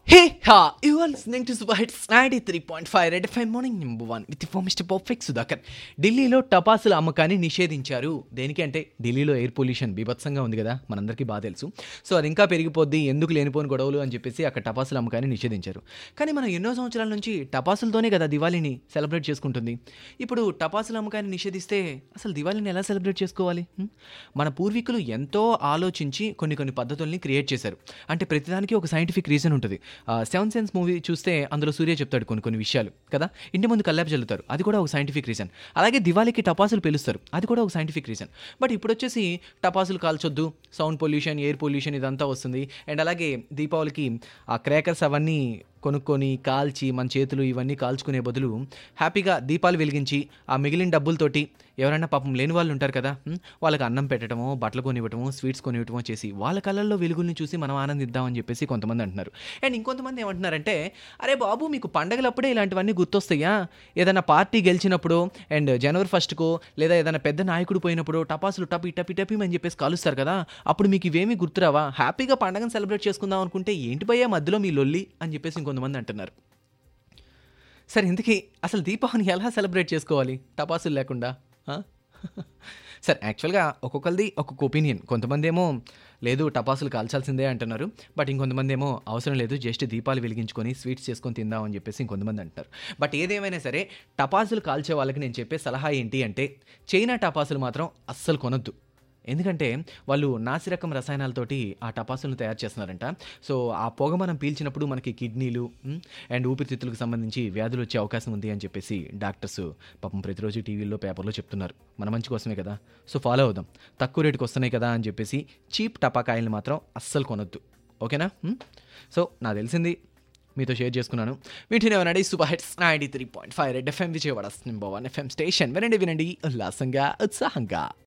Hey ha! You are listening to Super Hits 93.5 Red FM Morning Number 1 with for Mr. Perfect Sudhakar. ఢిల్లీలో టపాసుల అమ్మకాన్ని నిషేధించారు దేనికి అంటే ఢిల్లీలో ఎయిర్ పొల్యూషన్ బీభత్సంగా ఉంది కదా మనందరికీ బాగా తెలుసు సో అది ఇంకా పెరిగిపోద్ది ఎందుకు లేనిపోని గొడవలు అని చెప్పేసి అక్కడ టపాసుల అమ్మకాన్ని నిషేధించారు కానీ మనం ఎన్నో సంవత్సరాల నుంచి టపాసులతోనే కదా దివాళీని సెలబ్రేట్ చేసుకుంటుంది ఇప్పుడు టపాసుల అమ్మకాన్ని నిషేధిస్తే అసలు దివాళీని ఎలా సెలబ్రేట్ చేసుకోవాలి హ్మ్? మన పూర్వీకులు ఎంతో ఆలోచించి కొన్ని కొన్ని పద్ధతుల్ని క్రియేట్ చేశారు అంటే ప్రతిదానికి ఒక సైంటిఫిక్ రీజన్ ఉంటుంది సెవెన్ సెన్స్ మూవీ చూస్తే అందులో సూర్య చెప్తాడు కొన్ని కొన్ని విషయాలు కదా ఇంటి ముందు కల్లాపు చల్లుతారు అది కూడా ఒక సైంటిఫిక్ రీజన్ అలాగే దివాళీకి టపాసులు పిలుస్తారు అది కూడా ఒక సైంటిఫిక్ రీజన్ బట్ ఇప్పుడు వచ్చేసి టపాసులు కాల్చొద్దు సౌండ్ పొల్యూషన్ ఎయిర్ పొల్యూషన్ ఇదంతా వస్తుంది అండ్ అలాగే దీపావళికి ఆ క్రాకర్స్ అవన్నీ కొనుక్కొని కాల్చి మన చేతులు ఇవన్నీ కాల్చుకునే బదులు హ్యాపీగా దీపాలు వెలిగించి ఆ మిగిలిన డబ్బులతోటి ఎవరైనా పాపం లేని వాళ్ళు ఉంటారు కదా హ్మ్, వాళ్ళకి అన్నం పెట్టడమో బట్టలు కొనివ్వటమో స్వీట్స్ కొనివ్వటమో చేసి వాళ్ళ కళ్ళల్లో వెలుగుల్ని చూసి మనం ఆనందిద్దామని చెప్పేసి కొంతమంది అంటున్నారు అండ్ ఇంకొంతమంది ఏమంటున్నారంటే అరే బాబు మీకు పండగలప్పుడే ఇలాంటివన్నీ గుర్తొస్తాయా ఏదైనా పార్టీ గెలిచినప్పుడు అండ్ జనవరి ఫస్ట్కో లేదా ఏదైనా పెద్ద నాయకుడు పోయినప్పుడు టపాసులు టపి టపి టపి అని చెప్పేసి కాలుస్తారు కదా అప్పుడు మీకు ఇవేమీ గుర్తురావా హ్యాపీగా పండగను సెలబ్రేట్ చేసుకుందాం అనుకుంటే ఏంటి భయ్యా మధ్యలో మీ లొల్లి అని చెప్పేసి ఇంకొంతమంది అంటున్నారు సరే ఇంతకీ అసలు దీపావళిని ఎలా సెలబ్రేట్ చేసుకోవాలి టపాసులు లేకుండా ఆ? సరే యాక్చువల్గా ఒక్కొక్కరిది ఒక్కొక్క ఒపీనియన్ కొంతమంది ఏమో లేదు టపాసులు కాల్చాల్సిందే అంటున్నారు బట్ ఇంకొంతమంది ఏమో అవసరం లేదు జస్ట్ దీపాలు వెలిగించుకొని స్వీట్స్ చేసుకొని తిందాం అని చెప్పేసి ఇంకొంతమంది అంటారు బట్ ఏదేమైనా సరే టపాసులు కాల్చే వాళ్ళకి నేను చెప్పే సలహా ఏంటి అంటే చైనా టపాసులు మాత్రం అస్సలు కొనొద్దు ఎందుకంటే వాళ్ళు నాసిరకం రసాయనాలతోటి ఆ టపాసులను తయారు చేస్తున్నారంట సో ఆ పొగ మనం పీల్చినప్పుడు మనకి కిడ్నీలు మ్, అండ్ ఊపిరితిత్తులకు సంబంధించి వ్యాధులు వచ్చే అవకాశం ఉంది అని చెప్పేసి డాక్టర్స్ పాపం ప్రతిరోజు టీవీల్లో పేపర్లో చెప్తున్నారు మన మంచి కోసమే కదా సో ఫాలో అవుదాం తక్కువ రేటుకి వస్తున్నాయి కదా అని చెప్పేసి చీప్ టపాకాయలను మాత్రం అస్సలు కొనొద్దు ఓకేనా మ్? సో నాకు తెలిసింది మీతో షేర్ చేసుకున్నాను వీటిని వినండి super hits ninety three point five red FM Vijayawada number one FM station వినండి వినండి ఉల్లాసంగా ఉత్సాహంగా